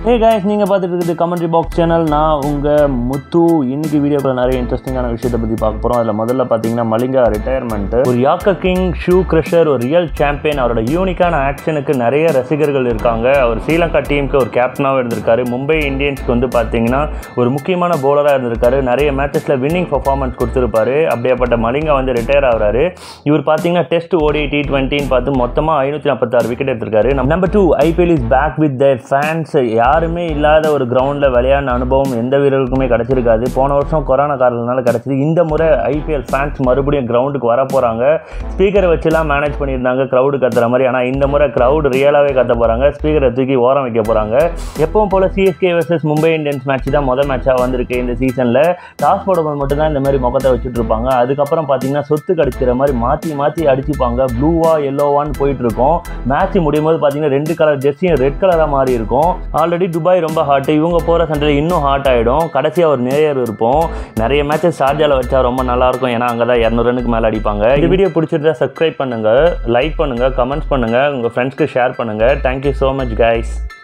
ஹே guys நீங்கள் பார்த்துட்டு இருக்குது கமெண்ட்ரி பாக்ஸ் சேனல் நான் உங்கள் முத்து இன்னைக்கு வீடியோக்குள்ள நிறைய இன்ட்ரெஸ்டிங்கான விஷயத்தை பற்றி பார்க்க போகிறோம் அதில் முதல்ல பார்த்தீங்கன்னா மலிங்கா ரிட்டையர்மெண்ட்டு ஒரு யாக்க கிங் ஷூ கிரஷர் ஒரு ரியல் சாம்பியன் அவரோட யூனிக்கான ஆக்ஷனுக்கு நிறைய ரசிகர்கள் இருக்காங்க அவர் ஸ்ரீலங்கா டீமுக்கு ஒரு கேப்டனாகவும் இருந்திருக்காரு மும்பை இந்தியன்ஸ்க்கு வந்து பார்த்தீங்கன்னா ஒரு முக்கியமான பவுலராக இருந்திருக்காரு நிறைய மேட்சஸில் வின்னிங் பர்ஃபார்மன்ஸ் கொடுத்துருப்பாரு அப்படியேப்பட்ட மலிங்கா வந்து ரிட்டையர் ஆகுறாரு இவர் பார்த்தீங்கன்னா டெஸ்ட் ஓடி டி டுவெண்ட்டின்னு பார்த்து மொத்தமாக ஐநூற்றி நாற்பத்தாறு விக்கெட் எடுத்திருக்காரு number two IPL is back with their fans யாருமே இல்லாத ஒரு கிரவுண்டில் விளையாடின அனுபவம் எந்த வீரருக்குமே கிடச்சிருக்காது போன வருஷம் கொரோனா காரணத்தினால கிடச்சிது இந்த முறை ஐபிஎல் ஃபேன்ஸ் மறுபடியும் கிரவுண்டுக்கு வர போகிறாங்க ஸ்பீக்கரை வச்சுலாம் மேனேஜ் பண்ணியிருந்தாங்க க்ரௌடு கத்துற மாதிரி ஆனால் இந்த முறை க்ரௌடு ரியலாகவே கத்த போகிறாங்க ஸ்பீக்கரை தூக்கி ஓரம் வைக்க போகிறாங்க எப்பவும் போல் CSK versus Mumbai Indians match தான் முதல் மேட்சாக வந்திருக்கு இந்த சீசனில் டாஸ் போடும்போது மட்டும்தான் இந்த மாதிரி முகத்தை வச்சுட்டு இருப்பாங்க அதுக்கப்புறம் பார்த்தீங்கன்னா சொத்து கடிச்சிற மாதிரி மாற்றி மாற்றி அடிச்சுப்பாங்க ப்ளூவா எல்லோவான்னு போயிட்டு இருக்கும் மேட்ச் முடியும் போது பார்த்தீங்கன்னா ரெண்டு கலர் ஜெர்சியும் ரெட் கலராக மாறி இருக்கும் ஆல்ரெடி துபாய் ரொம்ப ஹாட் இவங்க போகிற சண்டையில் இன்னும் ஹாட் ஆகிடும் கடைசியாக ஒரு நேயர் இருப்போம் நிறைய மேட்சஸ் ஷார்ஜாவில் வச்சா ரொம்ப நல்லாயிருக்கும் ஏன்னா அங்கே தான் இரநூறு ரனுக்கு மேலே அடிப்பாங்க இந்த வீடியோ பிடிச்சிருந்தா சப்ஸ்கிரைப் பண்ணுங்கள் லைக் பண்ணுங்கள் கமெண்ட்ஸ் பண்ணுங்கள் உங்கள் ஃப்ரெண்ட்ஸ்க்கு ஷேர் பண்ணுங்கள் தேங்க்யூ ஸோ மச் கைஸ்